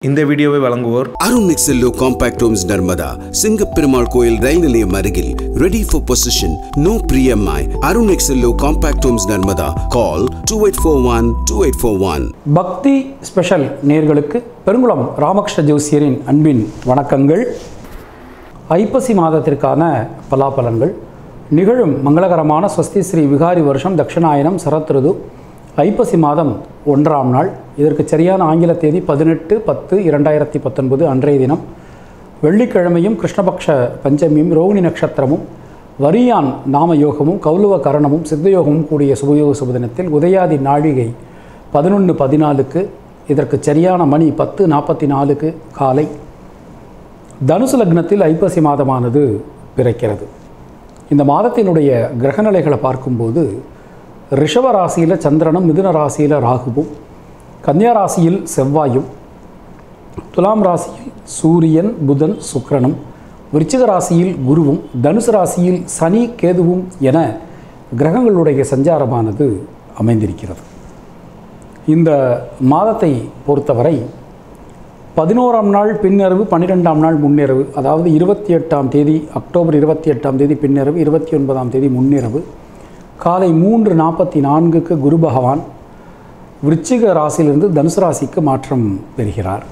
இந்த வீடியோவை வழங்குவோர் Arun Excello compact homes Narmada Singaperumal Koil ரயில் நிலையம் அருகில் ரெடி ஃபார் பொசிஷன் நோ பிரியம்ஐ Arun Excello compact homes Narmada call two eight four one two eight four one பக்தி ஸ்பெஷல் நேர்களுக்கு பெருங்குளம் ராமகிருஷ்ண ஜோசியரின் அன்பின் வணக்கங்கள் ஐப்பசி மாதத்திற்கான பலாபலன்கள் நிகழும் மங்களகரமான ஸ்வஸ்தி ஸ்ரீ விகாரி வருஷம் தட்சிணாயனம் சரத் ருது ஐப்பசி மாதம் ஒன்றாம் நாள் இதற்கு சரியான ஆங்கில தேதி பதினெட்டு பத்து இரண்டாயிரத்தி பத்தொன்பது அன்றைய தினம் வெள்ளிக்கிழமையும் கிருஷ்ணபக்ஷ பஞ்சமியும் ரோகிணி நட்சத்திரமும் வரியான் நாம யோகமும் கௌலுவ கரணமும் சித்தயோகமும் கூடிய சுபயோக சுபதினத்தில் உதயாதி நாழிகை பதினொன்று பதினாலுக்கு இதற்கு சரியான மணி பத்து நாற்பத்தி நாலுக்கு காலை தனுசு லக்னத்தில் ஐப்பசி மாதமானது பிறக்கிறது இந்த மாதத்தினுடைய கிரகநிலைகளை பார்க்கும்போது ரிஷப ராசியில் சந்திரனும் மிதுன ராசியில் ராகுவும் கன்னியா ராசியில் செவ்வாயும் துலாம் ராசியில் சூரியன் புதன் சுக்கிரனும் விருச்சிக ராசியில் குருவும் தனுசு ராசியில் சனி கேதுவும் என கிரகங்களுடைய சஞ்சாரமானது அமைந்திருக்கிறது இந்த மாதத்தை பொறுத்தவரை பதினோராம் நாள் பின்னிரவு பன்னிரெண்டாம் நாள் முன்னிரவு அதாவது இருபத்தி எட்டாம் தேதி அக்டோபர் இருபத்தி எட்டாம் தேதி பின்னிரவு இருபத்தி ஒன்பதாம் தேதி முன்னிரவு காலை மூன்று நாற்பத்தி நான்குக்கு குரு பகவான் விருச்சிக ராசியிலிருந்து தனுசு ராசிக்கு மாற்றம் பெறுகிறார்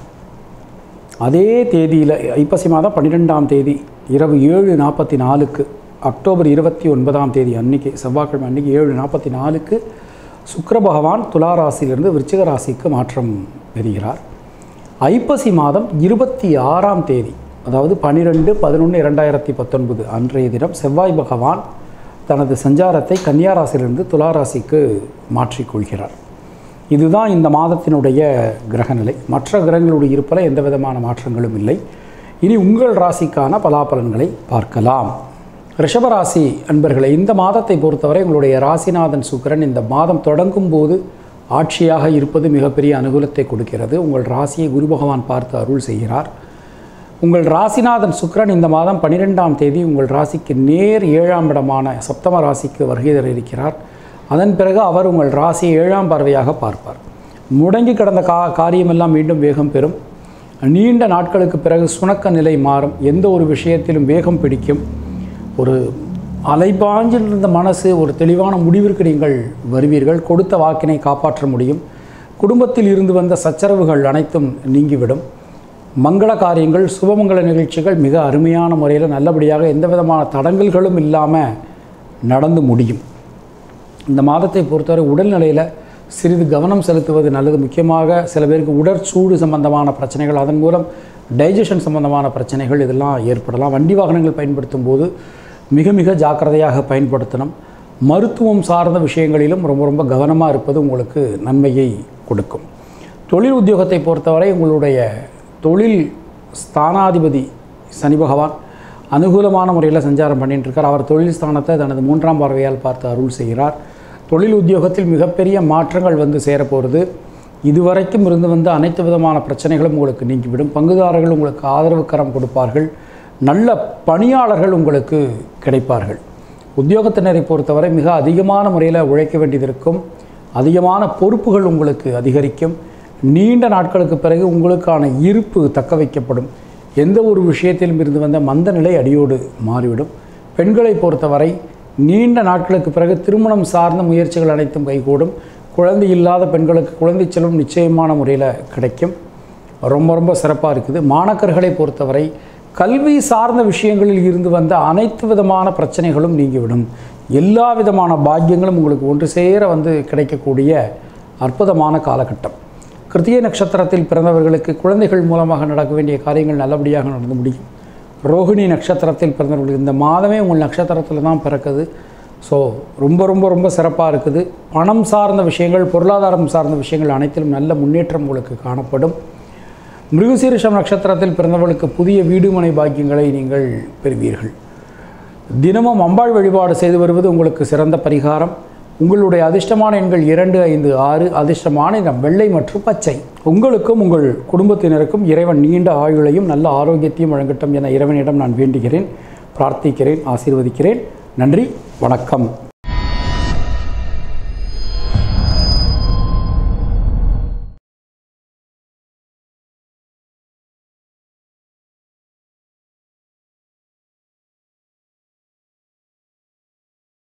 அதே தேதியில் ஐப்பசி மாதம் பன்னிரெண்டாம் தேதி இரவு ஏழு நாற்பத்தி நாலுக்கு அக்டோபர் இருபத்தி ஒன்பதாம் தேதி அன்னைக்கு செவ்வாய்க்கிழமை அன்னைக்கு ஏழு நாற்பத்தி நாலுக்கு சுக்கிர பகவான் துலா ராசியிலிருந்து விருச்சிக ராசிக்கு மாற்றம் பெறுகிறார் ஐப்பசி மாதம் இருபத்தி ஆறாம் தேதி அதாவது பன்னிரெண்டு பதினொன்று இரண்டாயிரத்தி பத்தொன்பது அன்றைய தினம் செவ்வாய் பகவான் தனது சஞ்சாரத்தை கன்னியா ராசியிலிருந்து துலா ராசிக்கு மாற்றிக்கொள்கிறார் இதுதான் இந்த மாதத்தினுடைய கிரகநிலை மற்ற கிரகங்களுடைய இருப்பில் எந்த விதமான மாற்றங்களும் இல்லை இனி உங்கள் ராசிக்கான பலாபலன்களை பார்க்கலாம் ரிஷபராசி அன்பர்களே இந்த மாதத்தை பொறுத்தவரை உங்களுடைய ராசிநாதன் சுக்கிரன் இந்த மாதம் தொடங்கும் போது ஆட்சியாக இருப்பது மிகப்பெரிய அனுகூலத்தை கொடுக்கிறது உங்கள் ராசியை குரு பகவான் பார்த்து அருள் செய்கிறார் உங்கள் ராசிநாதன் சுக்கிரன் இந்த மாதம் பன்னிரெண்டாம் தேதி உங்கள் ராசிக்கு நேர் ஏழாம் இடமான சப்தம ராசிக்கு வருகை தர இருக்கிறார் அதன் பிறகு அவர் உங்கள் ராசியை ஏழாம் பார்வையாக பார்ப்பார் முடங்கி கிடந்த கா காரியமெல்லாம் மீண்டும் வேகம் பெறும் நீண்ட நாட்களுக்கு பிறகு சுணக்க நிலை மாறும் எந்த ஒரு விஷயத்திலும் வேகம் பிடிக்கும் ஒரு அலைபாஞ்சிருந்த மனசு ஒரு தெளிவான முடிவிற்கு நீங்கள் வருவீர்கள் கொடுத்த வாக்கினை காப்பாற்ற முடியும் குடும்பத்தில் இருந்து வந்த சச்சரவுகள் அனைத்தும் நீங்கிவிடும் மங்கள காரியங்கள் சுபமங்கள நிகழ்ச்சிகள் மிக அருமையான முறையில் நல்லபடியாக எந்த விதமான தடங்கல்களும் இல்லாமல் நடந்து முடியும் இந்த மாதத்தை பொறுத்தவரை உடல்நிலையில் சிறிது கவனம் செலுத்துவது நல்லது முக்கியமாக சில பேருக்கு உடற்சூடு சம்பந்தமான பிரச்சனைகள் அதன் மூலம் டைஜஷன் சம்பந்தமான பிரச்சனைகள் இதெல்லாம் ஏற்படலாம் வண்டி வாகனங்கள் பயன்படுத்தும் போது மிக மிக ஜாக்கிரதையாக பயன்படுத்தணும் மருத்துவம் சார்ந்த விஷயங்களிலும் ரொம்ப ரொம்ப கவனமாக இருப்பது உங்களுக்கு நன்மையை கொடுக்கும் தொழில் உத்தியோகத்தை பொறுத்தவரை உங்களுடைய தொழில் ஸ்தானாதிபதி சனி பகவான் அனுகூலமான முறையில் சஞ்சாரம் பண்ணிட்டு இருக்கார் அவர் தொழில் ஸ்தானத்தை தனது மூன்றாம் பார்வையால் பார்த்து அருள் செய்கிறார் தொழில் உத்தியோகத்தில் மிகப்பெரிய மாற்றங்கள் வந்து சேரப்போகிறது இதுவரைக்கும் இருந்து வந்த அனைத்து விதமான பிரச்சனைகளும் உங்களுக்கு நீங்கிவிடும் பங்குதாரர்கள் உங்களுக்கு ஆதரவு கரம் கொடுப்பார்கள் நல்ல பணியாளர்கள் உங்களுக்கு கிடைப்பார்கள் உத்தியோகத்தினரை பொறுத்தவரை மிக அதிகமான முறையில் உழைக்க வேண்டியது இருக்கும் அதிகமான பொறுப்புகள் உங்களுக்கு அதிகரிக்கும் நீண்ட நாட்களுக்கு பிறகு உங்களுக்கான இருப்பு தக்க வைக்கப்படும் எந்த ஒரு விஷயத்திலும் இருந்து வந்த மந்த நிலை அடியோடு மாறிவிடும் பெண்களை பொறுத்தவரை நீண்ட நாட்களுக்கு பிறகு திருமணம் சார்ந்த முயற்சிகள் அனைத்தும் கைகூடும் குழந்தை இல்லாத பெண்களுக்கு குழந்தை செல்வம் நிச்சயமான முறையில் கிடைக்கும் ரொம்ப ரொம்ப சிறப்பாக இருக்குது மாணக்கர்களை பொறுத்தவரை கல்வி சார்ந்த விஷயங்களில் இருந்து வந்த அனைத்து விதமான பிரச்சனைகளும் நீங்கிவிடும் எல்லா விதமான பாக்கியங்களும் உங்களுக்கு ஒன்று சேர வந்து கிடைக்கக்கூடிய அற்புதமான காலகட்டம் கிருத்திய நட்சத்திரத்தில் பிறந்தவர்களுக்கு குழந்தைகள் மூலமாக நடக்க வேண்டிய காரியங்கள் நல்லபடியாக நடந்து முடியும் ரோஹிணி நட்சத்திரத்தில் பிறந்தவர்களுக்கு இந்த மாதமே உங்கள் நட்சத்திரத்தில் தான் பிறக்குது ஸோ ரொம்ப ரொம்ப ரொம்ப சிறப்பாக இருக்குது பணம் சார்ந்த விஷயங்கள் பொருளாதாரம் சார்ந்த விஷயங்கள் அனைத்திலும் நல்ல முன்னேற்றம் உங்களுக்கு காணப்படும் மிருகசீரிஷம் நட்சத்திரத்தில் பிறந்தவர்களுக்கு புதிய வீடுமனை பாக்கியங்களை நீங்கள் பெறுவீர்கள் தினமும் அம்பாள் வழிபாடு செய்து வருவது உங்களுக்கு சிறந்த பரிகாரம் உங்களுடைய அதிர்ஷ்டமான எண்கள் இரண்டு ஐந்து ஆறு அதிர்ஷ்டமான இடம் வெள்ளை மற்றும் பச்சை உங்களுக்கும் உங்கள் குடும்பத்தினருக்கும் இறைவன் நீண்ட ஆயுளையும் நல்ல ஆரோக்கியத்தையும் வழங்கட்டும் என இறைவனிடம் நான் வேண்டுகிறேன் பிரார்த்திக்கிறேன் ஆசீர்வதிக்கிறேன் நன்றி வணக்கம்